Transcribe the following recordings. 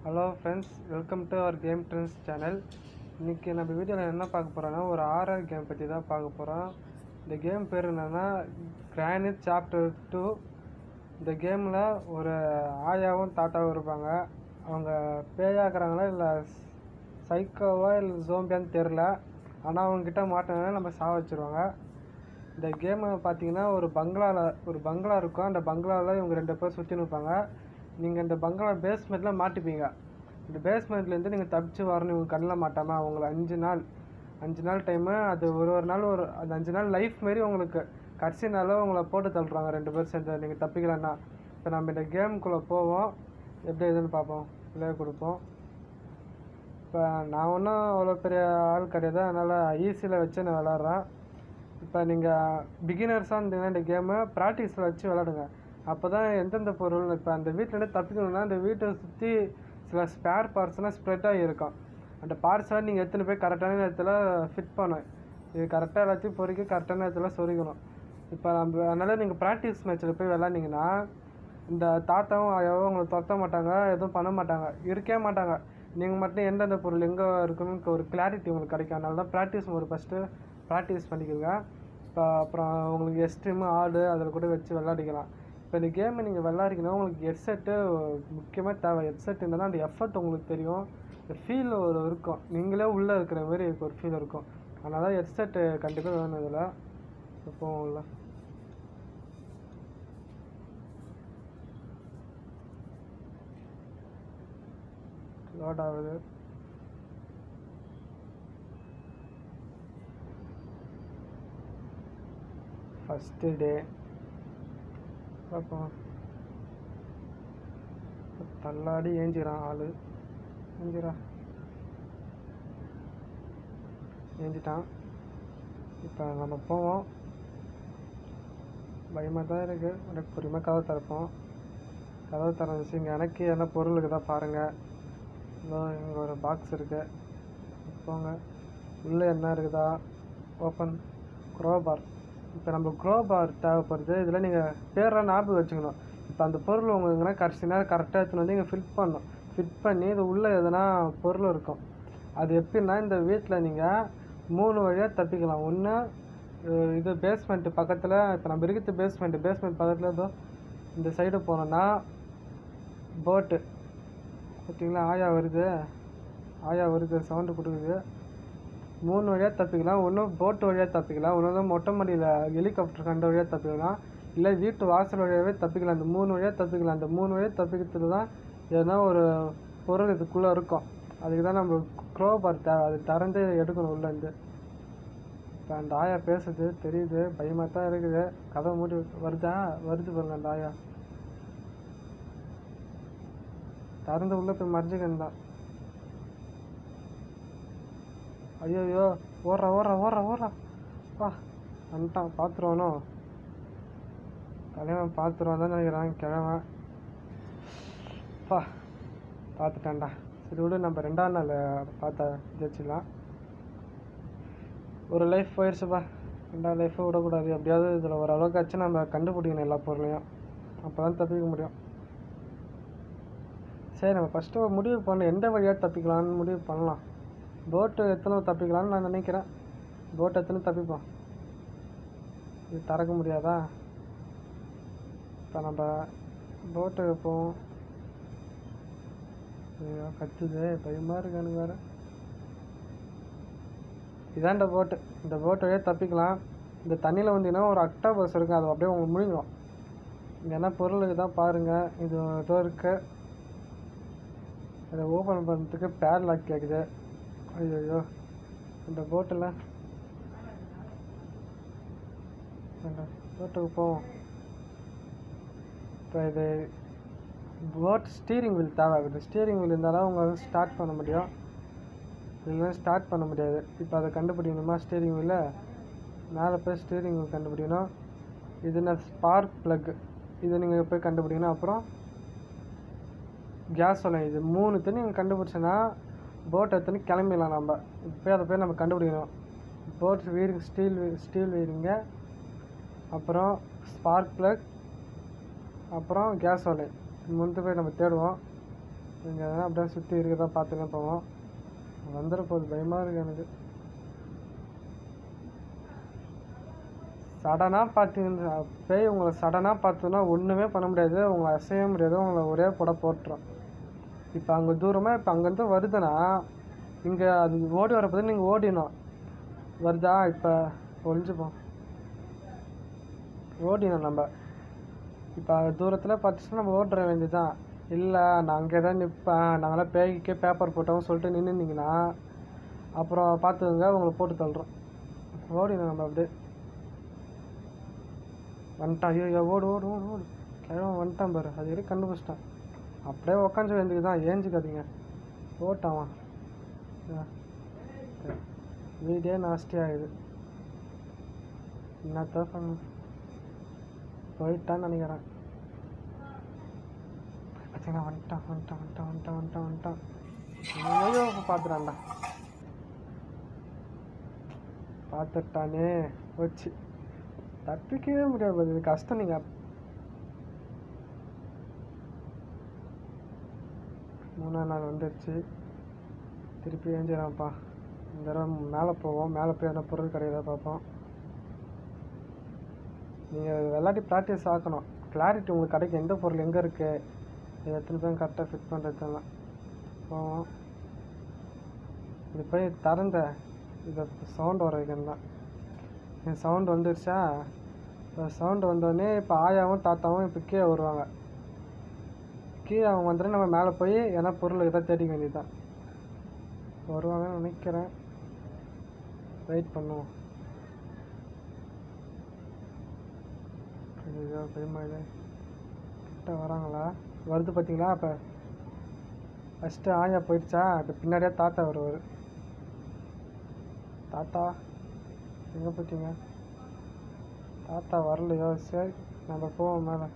hello friends welcome to our game trends channel இன்றைக்கி நம்ம வீடியோவில் என்ன பார்க்க போகிறோன்னா ஒரு ஆர்ஆர் கேம் பற்றி தான் பார்க்க போகிறோம் இந்த கேம் பேர் என்னென்னா கிரானிட் சாப்டர் டூ இந்த கேமில் ஒரு ஆயாவும் தாத்தாவும் இருப்பாங்க அவங்க பேயாக்குறாங்களா இல்லை சைக்கோவா இல்லை ஜோம்பியான்னு தெரில ஆனால் அவங்கக்கிட்ட மாட்டினா நம்ம சாவ வச்சுருவாங்க இந்த கேமை பார்த்தீங்கன்னா ஒரு பங்களாவில் ஒரு பங்களா இருக்கும் அந்த பங்களாவில் இவங்க ரெண்டு பேர் சுற்றி நிற்பாங்க நீங்கள் இந்த பங்களா பேஸ்மெண்ட்டில் மாட்டிப்பீங்க இந்த பேஸ்மெண்ட்லேருந்து நீங்கள் தப்பிச்சு வரணும் இவங்க கண்ணில் மாட்டாமல் அவங்கள அஞ்சு நாள் அஞ்சு நாள் டைமு அது ஒரு ஒரு நாள் ஒரு அந்த அஞ்சு நாள் லைஃப் மாரி உங்களுக்கு கடைசி நாளில் உங்களை போட்டு தள்ளுறாங்க ரெண்டு பேர் சேர்ந்து நீங்கள் தப்பிக்கலன்னா இப்போ நம்ம இந்த கேமுக்குள்ளே போவோம் எப்படி இதுன்னு பார்ப்போம் விளைய கொடுப்போம் இப்போ நான் ஒன்றும் அவ்வளோ பெரிய ஆள் கிடையாது அதனால் ஈஸியில் வச்சு நான் விளாட்றேன் இப்போ நீங்கள் பிகினர்ஸாக இருந்தீங்கன்னா இந்த கேமை ப்ராக்டிஸில் வச்சு விளாடுங்க அப்போ தான் எந்தெந்த பொருள் இப்போ அந்த வீட்டிலேருந்து தப்பிக்கணும்னா அந்த வீட்டை சுற்றி சில ஸ்பேர் பார்ட்ஸ்லாம் ஸ்ப்ரெட் ஆகி இருக்கும் அந்த பார்ட்ஸ்லாம் நீங்கள் எடுத்துன்னு போய் கரெக்டான நேரத்தில் ஃபிட் பண்ணணும் இது கரெக்டாக எல்லாத்தையும் பொறுக்கி கரெக்டான நேரத்தில் சொருகணும் இப்போ நம்ம அதனால் நீங்கள் ப்ராக்டிஸ் மேட்ச்சில் போய் விளாண்டிங்கன்னா இந்த தாத்தாவும் ஆயாவும் உங்களை துரத்த மாட்டாங்க எதுவும் பண்ண மாட்டாங்க இருக்கவே மாட்டாங்க நீங்கள் மட்டும் எந்தெந்த பொருள் எங்கே இருக்குன்னு ஒரு கிளாரிட்டி உங்களுக்கு கிடைக்கும் அதனால தான் ப்ராக்டிஸ் ஒரு ஃபஸ்ட்டு ப்ராக்டிஸ் பண்ணிக்கோங்க இப்போ அப்புறம் உங்களுக்கு எஸ்ட்ரீமு ஆடு அதில் கூட வச்சு விளாடிக்கலாம் இப்போ இந்த கேமை நீங்கள் விளாட்றீங்கன்னா உங்களுக்கு ஹெட்செட்டு முக்கியமாக தேவை ஹெட்செட் இருந்தால் அந்த எஃபர்ட் உங்களுக்கு தெரியும் இந்த ஃபீல் ஒரு இருக்கும் நீங்களே உள்ளே இருக்கிற மாதிரி ஒரு ஃபீல் இருக்கும் அதனால தான் ஹெட்செட்டு கண்டிப்பாக வேணும் இதில் இப்போ உள்ள லோட் ஆகுது ஃபஸ்ட்டு டே பார்ப்போம் தள்ளாடி ஏஞ்சிக்கிறான் ஆள் ஏஞ்சிரா ஏஞ்சிட்டான் இப்போ நம்ம போவோம் பயமாக தான் இருக்குது எனக்கு பொறுமையாக கதவை திறப்போம் கதவை திறந்துச்சு இங்கே எனக்கு என்ன பொருள் இருக்குதா பாருங்கள் இதோ இங்கே ஒரு பாக்ஸ் இருக்குது போங்க உள்ளே என்ன இருக்குதா ஓப்பன் க்ரோபார் இப்போ நம்ம க்ரோபார் தேவைப்படுது இதில் நீங்கள் பேரெலாம் ஞாபகம் வச்சுக்கணும் இப்போ அந்த பொருள் உங்களுக்குன்னா கடைசி நேரம் கரெக்டாக எடுத்துன்னு வந்து இங்கே ஃபிட் பண்ணணும் ஃபிட் பண்ணி இது உள்ளே எதனா பொருள் இருக்கும் அது எப்படின்னா இந்த வீட்டில் நீங்கள் மூணு வழியாக தப்பிக்கலாம் ஒன்று இது பேஸ்மெண்ட்டு பக்கத்தில் இப்போ நம்ம இருக்கிறது பேஸ்மெண்ட்டு பேஸ்மெண்ட் பக்கத்தில் ஏதோ இந்த சைடு போனோன்னா போட்டு பார்த்தீங்களா ஆயா வருது ஆயா வருது சவுண்டு கொடுக்குது மூணு வழியாக தப்பிக்கலாம் ஒன்று போட்டு வழியாக தப்பிக்கலாம் ஒன்று மொட்டை மாடியில் ஹெலிகாப்டர் கண்ட வழியாக தப்பிக்கலாம் இல்லை வீட்டு வாசல் வழியாகவே தப்பிக்கலாம் அந்த மூணு வழியாக தப்பிக்கலாம் அந்த மூணு வழியாக தப்பிக்கிறதுல தான் எதனா ஒரு பொருள் இதுக்குள்ளே இருக்கும் அதுக்கு தான் நம்ம க்ரோபார் தேவை அது திறந்து எடுக்கணும் உள்ளேருந்து இப்போ அந்த ஆயா பேசுது தெரியுது பயமாக தான் இருக்குது கதவை மூடி வருதா வருது பாருங்க அந்த ஆயா திறந்து உள்ளே போய் மறைஞ்சிக்கணும் தான் ஐயோயோ ஓடுறா ஓடுறா ஓடுறா ஓடுறா வா வந்துட்டான் பார்த்துருவானோ தலைவன் பார்த்துருவான் தான் நினைக்கிறான் கிழவன் பா பார்த்துட்டான்டா சரி விடு நம்ம ரெண்டாம் நாள் பார்த்தா ஜெயிச்சிடலாம் ஒரு லைஃப் போயிடுச்சுப்பா ரெண்டாவது லைஃப்பை விடக்கூடாது எப்படியாவது இதில் ஓரளவுக்காச்சும் நம்ம கண்டுபிடிக்கணும் எல்லா பொருளையும் அப்போ தான் தப்பிக்க முடியும் சரி நம்ம ஃபஸ்ட்டு முடிவு பண்ண எந்த வழியாக தப்பிக்கலாம்னு முடிவு பண்ணலாம் போட்டு எத்தனை தப்பிக்கலாம்னு நான் நினைக்கிறேன் போட் எத்தனை தப்பிப்போம் இது திறக்க முடியாதா இப்போ நம்ம போட்டு போவோம் ஐயோ கத்துது பயமாக இருக்கு எனக்கு வேறு இதாண்ட போட்டு இந்த போட்டு வழியாக தப்பிக்கலாம் இந்த தண்ணியில் வந்தீங்கன்னா ஒரு அக்டோபஸ் இருக்குது அது அப்படியே உங்களுக்கு முழுங்கும் இங்கே என்ன பொருளுக்கு தான் பாருங்கள் இது ஏதோ இருக்குது இதை ஓப்பன் பண்ணுறதுக்கு பேர் லாக் கேட்குது ஐயோ இந்த போட்டில் இந்த போட்டுக்கு போவோம் இப்போ இது போட் ஸ்டீரிங் வீல் தேவை இந்த ஸ்டீரிங் வீல் இருந்தால் தான் உங்களால் ஸ்டார்ட் பண்ண முடியும் இல்லைன்னா ஸ்டார்ட் பண்ண முடியாது இப்போ அதை கண்டுபிடிக்கணுமா ஸ்டீரிங் வீலில் மேலே போய் ஸ்டீரிங் வீல் கண்டுபிடிக்கணும் இது நான் ஸ்பார்க் ப்ளக் இதை நீங்கள் போய் கண்டுபிடிக்கணும் அப்புறம் கேஸ் சொல்லுங்க இது மூணுத்தையும் நீங்கள் கண்டுபிடிச்சோன்னா போட் எடுத்துன்னு கிளம்பிடலாம் நம்ம இப்போ அதை போய் நம்ம கண்டுபிடிக்கணும் போட் வீரிங் ஸ்டீல் ஸ்டீல் வீரிங்க அப்புறம் ஸ்பார்க் ப்ளக் அப்புறம் கேஸ் ஒலை மூணுத்து போய் நம்ம தேடுவோம் இங்கே எதனா அப்படியே சுற்றி இருக்கிறதா பார்த்துன்னு போவோம் வந்துட போகுது பயமாக இருக்கு எனக்கு சடனாக பார்த்தீங்கன்னா பேய் உங்களை சடனாக பார்த்தோன்னா ஒன்றுமே பண்ண முடியாது உங்களை அசைய முடியாது உங்களை ஒரே போட போட்டுரும் இப்போ அங்கே தூரமாக இப்போ அங்கேருந்து வருதுன்னா இங்கே அது ஓடி வரப்போது நீங்கள் ஓடிடணும் வருதா இப்போ ஒளிஞ்சுப்போம் ஓடிடணும் நம்ம இப்போ தூரத்தில் பார்த்துச்சுன்னா நம்ம ஓட்டுற வேண்டியதுதான் இல்லை நான் அங்கே தான் நிற்பேன் நாங்களாம் பேய்க்கே பேப்பர் போட்டோம் சொல்லிட்டு நின்றுந்தீங்கன்னா அப்புறம் பார்த்துக்கோங்க உங்களை போட்டு தள்ளுறோம் ஓடிடணும் நம்ம அப்படியே வந்துட்டான் ஐயோ ஓடு ஓடு ஓடு ஓடு கிழவன் வந்துட்டான் பாரு அது வரைக்கும் கண்டுபிடிச்சிட்டான் அப்படியே உக்காந்து வேண்டியது தான் ஏஞ்சிக்காதீங்க ஓட்டான் வீடே நாஸ்டி ஆகுது என்னத்தான் பண்ண போயிட்டான்னு நினைக்கிறேன் பார்த்தீங்கன்னா வந்துட்டான் வந்துட்டான் வந்துட்டான் வந்துட்டான் வந்துட்டான் வந்துட்டான் ஐயோ பார்த்துட்டான்டா பார்த்துட்டானே வச்சு தப்பிக்கவே முடியாது இது கஷ்டம் நீங்கள் மூணாம் நாள் வந்துடுச்சு திருப்பி ஏஞ்சிடறான்ப்பா இந்த தடவை மேலே போவோம் மேலே போய் என்ன பொருள் கிடையாதா பார்ப்போம் நீங்கள் விளாட்டி ப்ராக்டிஸ் ஆக்கணும் கிளாரிட்டி உங்களுக்கு கிடைக்கும் எந்த பொருள் எங்கே இருக்குது இது எத்தனை பேரும் கரெக்டாக ஃபிட் பண்ணுறதுலாம் போவோம் இது போய் திறந்த இதை சவுண்ட் வர வைக்கணும் தான் என் சவுண்ட் வந்துருச்சா இப்போ சவுண்டு வந்தோடனே இப்போ ஆயாவும் தாத்தாவும் இப்போ கீழே வருவாங்க கீழே அவங்க வந்துட்டு நம்ம மேலே போய் ஏன்னா பொருள் எதாவது தேடிக்க வேண்டியதுதான் வருவாங்கன்னு நினைக்கிறேன் வெயிட் பண்ணுவோம் ஐயோ பெருமா இது கிட்ட வராங்களா வருது பார்த்தீங்களா அப்போ ஃபஸ்ட்டு ஆயா போயிடுச்சா இப்போ பின்னாடியே தாத்தா வருவார் தாத்தா எங்கே போயிட்டீங்க தாத்தா வரலையோ சரி நம்ம போவோம் மேலே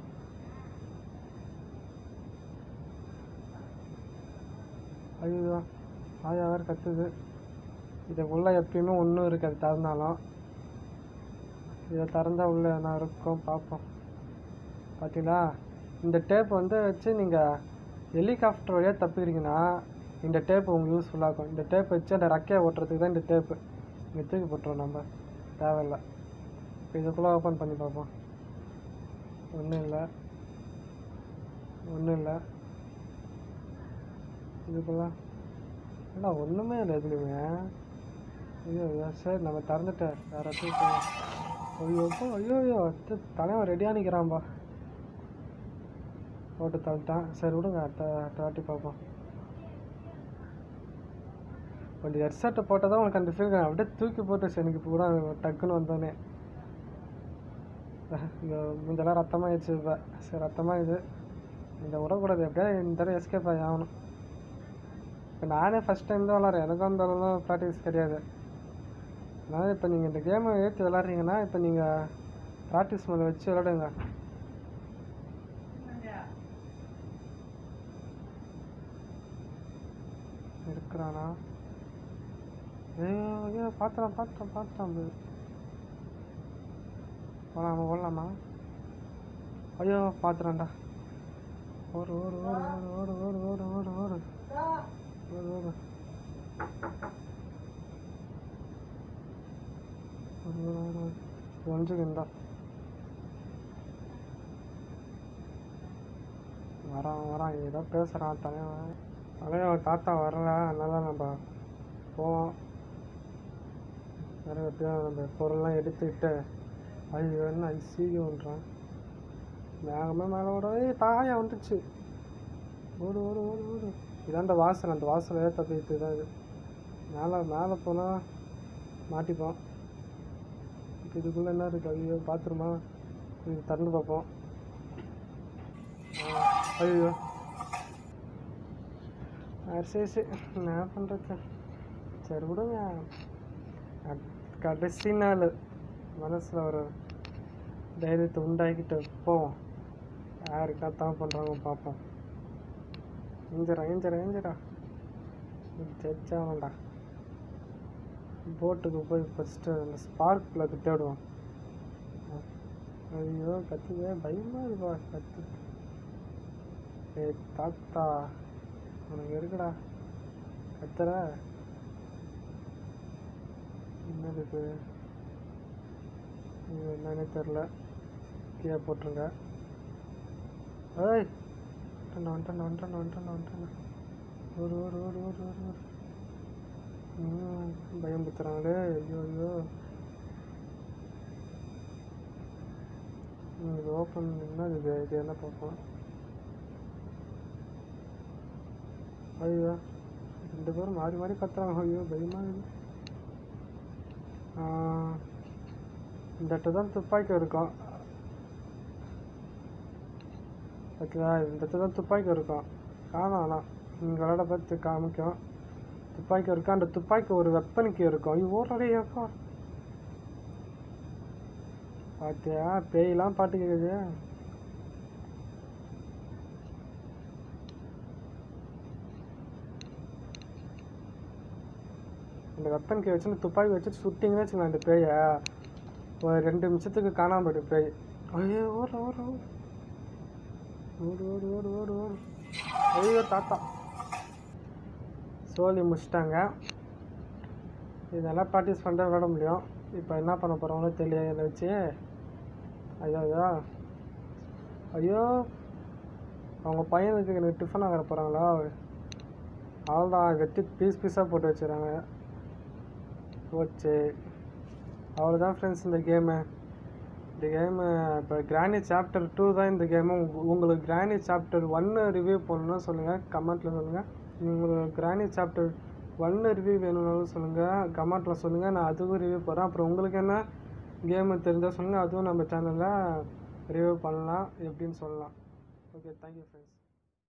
ஐயோ ஆயா வேறு கத்துது இதுக்குள்ளே எப்பயுமே ஒன்றும் இருக்காது திறந்தாலும் இதை திறந்தா உள்ளே என்ன இருக்கும் பார்ப்போம் பார்த்தீங்களா இந்த டேப் வந்து வச்சு நீங்கள் ஹெலிகாப்டர் வழியாக தப்பிக்கிறீங்கன்னா இந்த டேப் உங்களுக்கு யூஸ்ஃபுல்லாக இருக்கும் இந்த டேப் வச்சு அந்த ரெக்கையை ஓட்டுறதுக்கு தான் இந்த டேப்பு இங்கே தூக்கி போட்டுருவோம் நம்ம தேவையில்லை இப்போ இதுக்குள்ளே ஓப்பன் பண்ணி பார்ப்போம் ஒன்றும் இல்லை ஒன்றும் இல்லை இதுக்குள்ள இல்லை ஒன்றுமே இல்லை எதுலையுமே ஐயோ ஐயோ சரி நம்ம திறந்துட்டேன் வேறு இடத்துக்கு போவோம் ஐயோ அப்பா, ஐயோ ஐயோ அத்தை, தலைவன் ரெடியாக நிற்கிறான்பா போட்டு தள்ளிட்டான் சரி விடுங்க அடுத்த அடுத்த வாட்டி பார்ப்போம் கொஞ்சம் ஹெட்செட்டை போட்டால் தான் உனக்கு அந்த ஃபீல் அப்படியே தூக்கி போட்டு சரி எனக்கு இப்போ கூட டக்குன்னு வந்தோடனே இந்த முந்தெல்லாம் ரத்தமாகிடுச்சு இப்போ சரி ரத்தமாக இது இந்த விடக்கூடாது எப்படியா இந்த தடவை எஸ்கேப் ஆகி ஆகணும் இப்போ நானே ஃபஸ்ட் டைம் தான் விளாட்றேன் எனக்கும் அந்த அளவுலாம் ப்ராக்டிஸ் கிடையாது அதனால் இப்போ நீங்கள் இந்த கேமை ஏற்றி விளாட்றீங்கன்னா இப்போ நீங்கள் ப்ராக்டிஸ் மோத வச்சு விளாடுங்க இருக்கிறானா ஐயோ ஐயோ பார்த்துறான் பார்த்துறான் பார்த்துறான் அது போகலாமா ஓடலாமா ஐயோ பார்த்துறான்டா ஓடு ஓடு ஓடு ஓடு ஓடு ஓடு ஓடு ஓடு ஓடு ஓடு ஓடு ஓடு ஓடு ஓடு ஓடு ஒழிஞ்சுக்கிண்டா வரான் வரான் ஏதோ பேசுகிறான் தலைவன் தலைவன் தாத்தா வரல அதனால நம்ம போவோம் வேறு எப்படியும் நம்ம பொருள்லாம் எடுத்துக்கிட்டு ஐயோ என்ன ஐசியோன்றான் மேகமே மேலே ஓட ஏய் தாயா வந்துச்சு ஓடு ஓடு ஓடு ஓடு இதான் அந்த வாசல் அந்த வாசலே தப்பிட்டு தான் இது மேலே மேலே போனால் மாட்டிப்போம் இப்போ இதுக்குள்ளே என்ன இருக்குது ஐயோ பாத்ரூமா இது திறந்து பார்ப்போம் ஆ, ஐயோ ஆ, சரி சரி என்ன பண்ணுறது சரி விடுங்க அ- கடைசி நாள் மனசில் ஒரு தைரியத்தை உண்டாக்கிட்டு போவோம் யாரு கத்தாம பண்ணுறாங்க பார்ப்போம் ஏஞ்சரா ஏஞ்சரா ஏஞ்சரா ஜட்ஜாகண்டா போட்டுக்கு போய் ஃபஸ்ட்டு அந்த ஸ்பார்க் பிளக் தேடுவோம் ஐயோ கத்துவே பயமாக இருப்பா கத்து ஏய் தாத்தா உனக்கு இருக்குடா கத்துற என்னது இது இது என்னன்னே தெரில கீழே போட்டுருங்க ஏய் வந்துட்டேன் வந்துட்டேன் வந்துட்டேன் வந்துட்டேன் வந்துட்டேன் ஒரு ஒரு ஒரு ஒரு ஒரு ஒரு ம், பயம் புத்துறாங்களே ஐயோ ஐயோ ம், இது ஓப்பன் என்ன இது இது என்ன பார்ப்போம் ஐயோ ரெண்டு பேரும் மாறி மாறி கத்துறாங்க ஐயோ பயமா இருக்குது ஆ, இந்த இடத்துல தான் துப்பாக்கி இருக்கும் ஓகேவா இந்த இடத்துல தான் துப்பாக்கி இருக்கும் காணும் ஆனால் இங்கே விளையாட பார்த்து காமிக்கும் துப்பாக்கி இருக்கும் அந்த துப்பாக்கி ஒரு வெப்பனுக்கு இருக்கும் ஐயோ ஓடுறே அப்பா பாத்தியா பேயெல்லாம் பாட்டு கேக்குது இந்த வெப்பன் கே வச்சு துப்பாக்கி வச்சு சுட்டிங்கன்னு வச்சுக்கலாம் இந்த பேயை ஒரு ரெண்டு நிமிஷத்துக்கு காணாம போயிட்டு பேய் ஐயோ ஓடுற ஓடுற ஓடு ஓடு ஓடு ஓடு ஓடு ஐயோ தாத்தா சோலி முடிச்சிட்டாங்க இதெல்லாம் ப்ராக்டிஸ் பண்ணிட்டு விளாட முடியும் இப்போ என்ன பண்ண போகிறவங்களோ தெரியல என்னை வச்சு ஐயோ ஐயோ ஐயோ அவங்க பையனுக்கு எனக்கு டிஃபன் ஆகிற போகிறாங்களா அவ்வளோதான் வெட்டி பீஸ் பீஸாக போட்டு வச்சுறாங்க போச்சு அவ்வளோதான் ஃப்ரெண்ட்ஸ் இந்த கேமு இந்த கேமு இப்போ கிராணி சாப்டர் டூ தான் இந்த கேமு உங்களுக்கு கிராணி சாப்டர் ஒன்று ரிவ்யூ பண்ணணும்னா சொல்லுங்கள் கமெண்ட்டில் சொல்லுங்கள் உங்களுக்கு கிராணி சாப்டர் ஒன்று ரிவ்யூ வேணும்னாலும் சொல்லுங்கள் கமெண்ட்டில் சொல்லுங்கள் நான் அதுவும் ரிவ்யூ போடுறேன் அப்புறம் உங்களுக்கு என்ன கேமு தெரிஞ்சால் சொல்லுங்கள் அதுவும் நம்ம சேனலில் ரிவ்யூ பண்ணலாம் எப்படின்னு சொல்லலாம் ஓகே தேங்க்யூ ஃப்ரெண்ட்ஸ்